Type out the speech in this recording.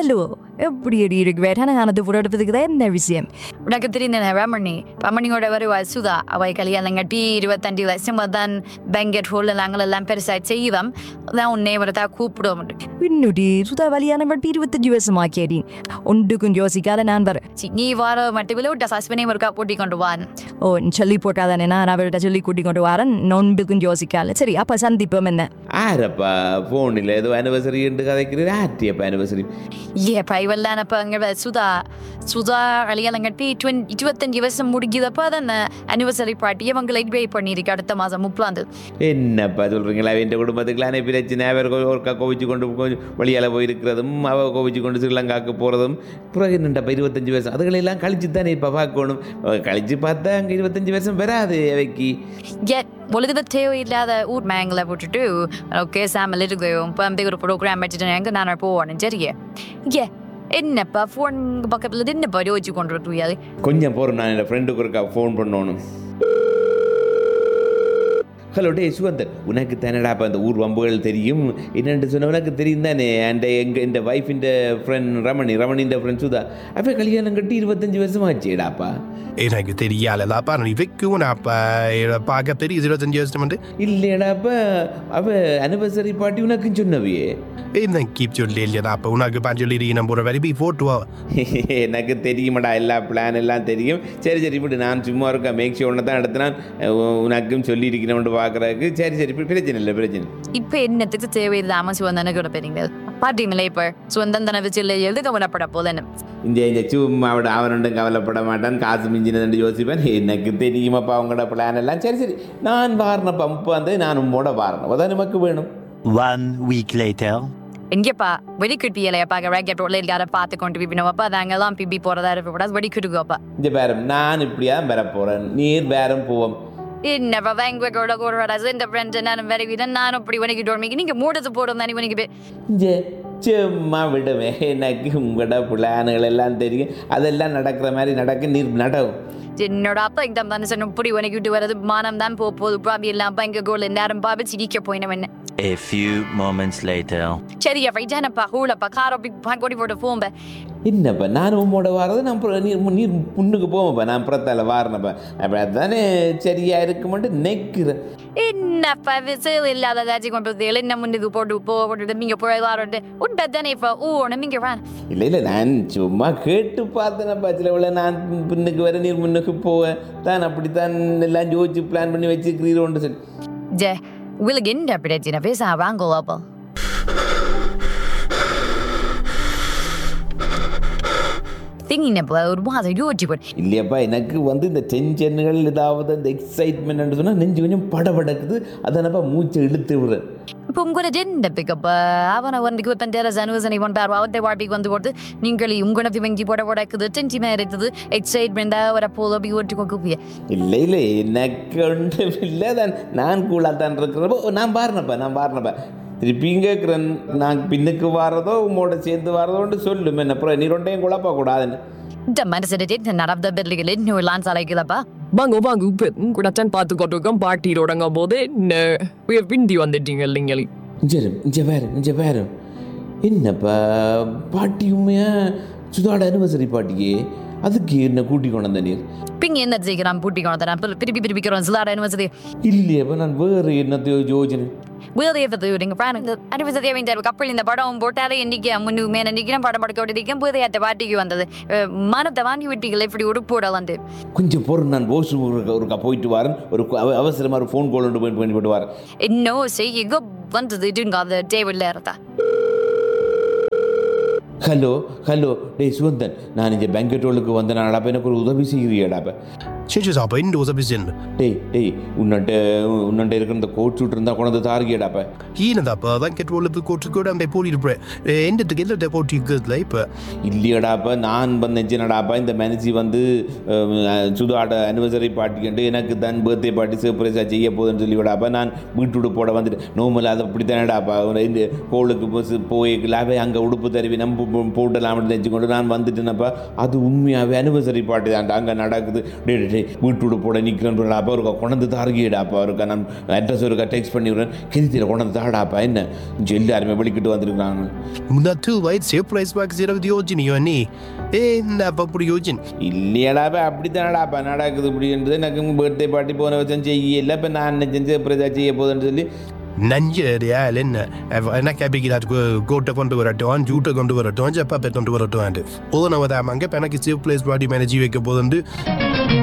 Hello எப்படி அடி இருக்கு நான் ஃபோட்டோ எடுப்பதுக்கு தான் என்ன விஷயம் உனக்கு தெரிந்த ரமணி ரமணியோட வருவாள் சுதா அவை கல்யாணம் கட்டி இருபத்தஞ்சு வருஷமா தான் பெங்கட் ஹோல் நாங்களெல்லாம் பெருசாக செய்வோம் அதான் உன்னை வரதா கூப்பிடுவோம் பின்னுடி சுதா வழியான மட்டும் இருபத்தஞ்சு வருஷம் ஆக்கியடி ஒன்றுக்கும் யோசிக்காத நான் வரேன் சி, நீ வார மட்டும் விட ஹஸ்பண்டையும் ஒருக்கா கூட்டி கொண்டு வான் ஓ சொல்லி போட்டாதானே நான் அவர்கிட்ட சொல்லி கூட்டி கொண்டு வரேன் நொன்புக்கும் யோசிக்கால சரி அப்போ சந்திப்போம் என்ன ஆரப்பா ஃபோனில் ஏதோ அனிவர்சரி என்று கதைக்கிறீர் ஆர்டியப்பா அனிவர்சரி ஏ பைவெல்லாம் அப்போ அங்கே சுதா சுதா கல்யாணம் கட்டி டுவென் இருபத்தஞ்சு வருஷம் முடிஞ்சதப்போ அதான் அனிவர்சரி பார்ட்டி அவங்க லைட் பே பண்ணியிருக்கு அடுத்த மாதம் முப்பதாந்து என்னப்பா சொல்கிறீங்களா என் குடும்பத்துக்குலாம் பிரச்சனை அவர் கொ- ஒருக்கா கோவிச்சு கொண்டு கொஞ்சம் வழியால் போயிருக்கிறதும் அவ கோவிச்சு கொண்டு ஸ்ரீலங்காவுக்கு போகிறதும் பிறகு என்னண்டப்பா இருபத்தஞ்சு வருஷம் அதுகளெல்லாம் கழிச்சு தானே இப்போ பார்க்கணும் அஹ் கழிச்சு பார்த்தா அங்கே இருபத்தஞ்சு வருஷம் வராது அவைக்கு ஏ பொழுது தேவையில்லாத ஊர் மேங்களை விட்டுட்டு ஓகே சாமல் இருக்குதும் இப்போ அந்த ஒரு ப்ரோக்ராம் வச்சுட்டு எங்கே நான் போவேன் சரியே ஏ என்னப்பா ஃபோன் பக்கத்தில் என்னப்பா யோசிச்சு கொண்டு வரது கொஞ்சம் போகிறோம் நான் என் ஃப்ரெண்டுக்கு ஒருக்கா ஃபோன் பண்ணணும் ஹலோ டே சுகந்தர் உனக்கு தானடாப்பா அந்த ஊர் வம்புகள் தெரியும் என்னென்று சொன்ன உனக்கு தெரியும் தானே அண்ட் எங்கள் இந்த வைஃபின் ஃப்ரெண்ட் ரமணி ரமணின்ற ஃப்ரெண்ட் சுதா அவ கல்யாணம் கட்டி இருபத்தஞ்சு வருஷம் ஆச்சுடாப்பா எனக்கு தெரியாததாப்பா நீ வைக்கும் அப்போ பார்க்க தெரியுது இருபத்தஞ்சு வருஷம் வந்து இல்லையடாப்பா அவ அனிவர்சரி பார்ட்டி உனக்கு சொன்னவியே என்ன கீப் சொல்லி இல்லையா அப்போ உனக்கு பாஞ்சு சொல்லி நம்ம ஒரு வரி போய் போட்டுவா எனக்கு தெரியுமாடா எல்லா பிளான் எல்லாம் தெரியும் சரி சரி இப்படி நான் சும்மா இருக்கேன் மேக் ஷோ ஒன்று தான் எடுத்தினான் உனக்கும் சொல்லியிருக்கிறேன் பார்க்குறதுக்கு சரி சரி இப்ப பிரச்சனை இல்லை பிரச்சனை இப்போ என்னத்துக்கு தேவையில்லாமல் சுவந்தன கூட பெறீங்க பாட்டிங்களே இப்போ சுவந்தந்தன வச்சு இல்லை எழுது கவலைப்பட போதேன்னு இந்த இந்த சும்மா அவட அவனுண்டும் கவலைப்பட மாட்டான் காசு மிஞ்சினதுன்னு யோசிப்பேன் எனக்கு தெரியுமாப்பா அவங்களோட பிளான் எல்லாம் சரி சரி நான் வாரணப்பா இப்போ வந்து நான் உம்மோட வாரணம் அதான் நமக்கு வேணும் One week later. எங்கேப்பா வெடிக்குட்டி இலைய பார்க்க ராக்கெட் ரோட்ல யாரை பார்த்து கொண்டு பிபினோப்பா அங்கெல்லாம் பிபி போகிறதா இருக்கக்கூடாது வெடிக்குட்டுக்கோப்பா இந்த பேரம் நான் இப்படியா பெற போகிறேன் நீர் பேரம் போவோம் என்னப்பா வேங்குவக்கோட கூட இந்த ஃப்ரெண்ட்ஸ் நான் வேற வீடு நானும் இப்படி உனக்கு டோர்மிக்கு நீங்கள் மூடத்து போடும் தானே உனக்கு இங்கே சும்மா விடுவேன் எனக்கு உங்களோட பிளானுகள் எல்லாம் தெரியும் அதெல்லாம் நடக்கிற மாதிரி நடக்க நீர் நடவும் என்னோட அப்பா இந்த மனுஷன் இப்படி உனக்கு விட்டு வர்றது மானம் தான் போக போகுது பாபி எல்லாம் அப்பா இங்கே கோல் நேரம் பாபி சிரிக்க போயினவன் என்ன A few moments later. சரி அப்பா இதானப்பா ஹூலப்பா காரப்பி கொடி போட்டு போம்ப என்னப்பா நான் உம்மோட வாரது நான் அப்புறம் நீர் மு- நீர் முன்னுக்கு போவோம்ப்பா நான் புறத்தால வாரணப்பா அப்படி அதுதானே சரியா இருக்குமென்ட்டு நிற்கிறேன் என்னப்பா விசில் இல்லாத ஏதாச்சும் கொண்டு வந்து என்ன முன்னுக்கு போட்டு போட்டு நீங்க போய் வாரோட்டு உண்மை தானே இப்போ ஊ நீங்க வா இல்லை இல்லை நான் சும்மா கேட்டு பார்த்தேனப்பா சில வேளை நான் பின்னுக்கு வர நீர் முன்னுக்கு போவேன் தான் அப்படித்தான் எல்லாம் யோசிச்சு பிளான் பண்ணி வச்சுக்கிறீரோன்னு சொல்லி ஜே உங்களுக்கு என்ன பிரச்சனை பேச வாங்கோ அப்போ திங்கினப்போ ஒரு மாதம் யோசிச்சு போட்டு இல்லையாப்பா எனக்கு வந்து இந்த டென்ஷன்கள் ஏதாவது இந்த எக்ஸைட்மெண்ட் சொன்னால் நெஞ்சு கொஞ்சம் படபடக்குது அதானப்பா மூச்சை இழுத்து விடுறேன் இப்போ உங்களோட என்ன பிக்கப் அவனை வந்து இருபத்தஞ்சாயிரம் சனுவசனை கொண்டாரு அவத்தை வாழ்க்கைக்கு வந்து போட்டு நீங்கள் உங்களை வங்கி போட போடக்குது டென்ஷனாக இருக்குது எக்ஸைட்மெண்ட்டாக வர போதும் அப்படி ஓட்டி கொக்குப்பிய இல்லை இல்லை எனக்கு ஒன்றும் இல்லை தான் நான் கூலாக தான் இருக்கிறப்போ நான் பாருனப்பா நான் பாருனப்பா திருப்பியும் கேட்குறேன் நான் பின்னுக்கு வாரதோ உம்மோட சேர்ந்து வாரதோன்னு சொல்லும் என்ன அப்புறம் நீ ரெண்டையும் குழப்ப கூடாதுன்னு இந்த மனசில் டென்ஷன் நடந்த பிள்ளைகள் இன்னும் லான்ஸ் அழைக்குதப்பா வாங்க வாங்க இப்போ கூட தான் பார்த்து கொண்டிருக்கோம் பாட்டி தொடங்கும் போது என்ன பிந்தி வந்துட்டீங்க இல்லைங்களே இங்கே இங்கே வேறு இங்கே வேறு என்னப்பா பாட்டி உண்மையா சுதாட அனிவர்சரி பாட்டிக்கு அதுக்கு என்ன கூட்டி கொண்டு வந்த நீர் பிங்க என்ன செய்கிறான் பூட்டி கொண்டு திருப்பி திருப்பிக்கிறோம் சிலாட அனுவசதி இல்லையப்பா நான் வேறு என்னத்தையோ யோஜனை வேலையை பற்றி விடுங்க பாருங்க அனுவசதியை வேண்டாம் கப்பல் இந்த படம் போட்டாலே இன்னைக்கு முன்னு மேலே நிற்கிறேன் படம் படுக்க விட்டுருக்கேன் புதையாத்த பாட்டிக்கு வந்தது அஹ், மனத்தை வாங்கி விட்டீங்களே இப்படி உடுப்பு போடலான்ட்டு கொஞ்சம் பொருள் நான் ஓசு ஒரு ஒருக்கா போயிட்டு வரேன் ஒரு அவ- அவசரமா ஒரு ஃபோன் கால் ஒன்று போய் பண்ணி போட்டு வரேன் இன்னும் செய்ய வந்தது இதுங்க அந்த டேபிள்ல இருந்தா ஹலோ ஹலோ டேய் சுகந்தன் நான் இங்கே பெங்கட்டோலுக்கு வந்த நாடாப்ப எனக்கு ஒரு உதவி செய்கிறியாடாப்ப செஞ்சு சாப்பா இந்த ஒரு பிசின் டேய் டேய் உன்னட்ட உன்னட்ட இருக்கிற இந்த கோட் சூட் இருந்தால் கொண்டு வந்து தாருகியடாப்ப ஈனதாப்பா தான் கெட்டு ஒழுப்பு கோட்டு கூட அந்த போட்டிருப்பேன் எந்தத்துக்கு எந்த போட்டி இருக்குதுல இப்போ இல்லையடாப்பா நான் வந்தேன்டாப்பா இந்த மேனேஜி வந்து அஹ், சுதாட அனிவர்சரி பார்ட்டிக்கு எனக்கு தான் பர்த்டே பார்ட்டி சர்ப்ரைஸாக செய்ய போகுதுன்னு சொல்லி விடாப்பா நான் வீட்டு போட வந்துட்டு நோமல் அது அப்படி தானடாப்பா இந்த கோளுக்கு பஸ் போய்க்கலாவே அங்கே உடுப்பு தருவி நம்ம போ- போட்டலாம் அப்படின்னு நினச்சிக்கொண்டு நான் வந்துட்டேனப்பா அது உண்மையாகவே அனிவர்சரி பார்ட்டி தான் அங்கே நடக்குது டே டே, டே டே வீட்டு போட நிற்கிறேன்டாப்பா ஒரு கொண்டு தாருகிடாப்பா அவருக்கு நான் அட்ரஸ் ஒரு டெக்ஸ்ட் பண்ணி விடுறேன் கிருத்தியில் கொண்டு தாடாப்பா என்ன எல்லாருமே வெளிக்கிட்டு வந்திருக்காங்க Mudatu wait surprise box zero the origin you ni. Eh na pa puri origin. இல்லையடாப்பா அப்படி தானடாப்பா நடக்குது இப்படின்றது எனக்கு பர்த்டே பார்ட்டி போன வச்சேன் செய்யல இப்போ நான் நினைச்சேன் சர்ப்ரைஸாக செய்ய போகுதுன்னு சொல்லி Nanja de alen. Ena kabigi that go go to kondu வரட்டும் ஜூட்ட கொண்டு வரட்டும் ஜப்பா பெட் கொண்டு வரட்டும் ஓதன வதா மங்க பெனக்கு சேவ் பிளேஸ் பாடி மேனேஜ் வைக்க போதுண்டு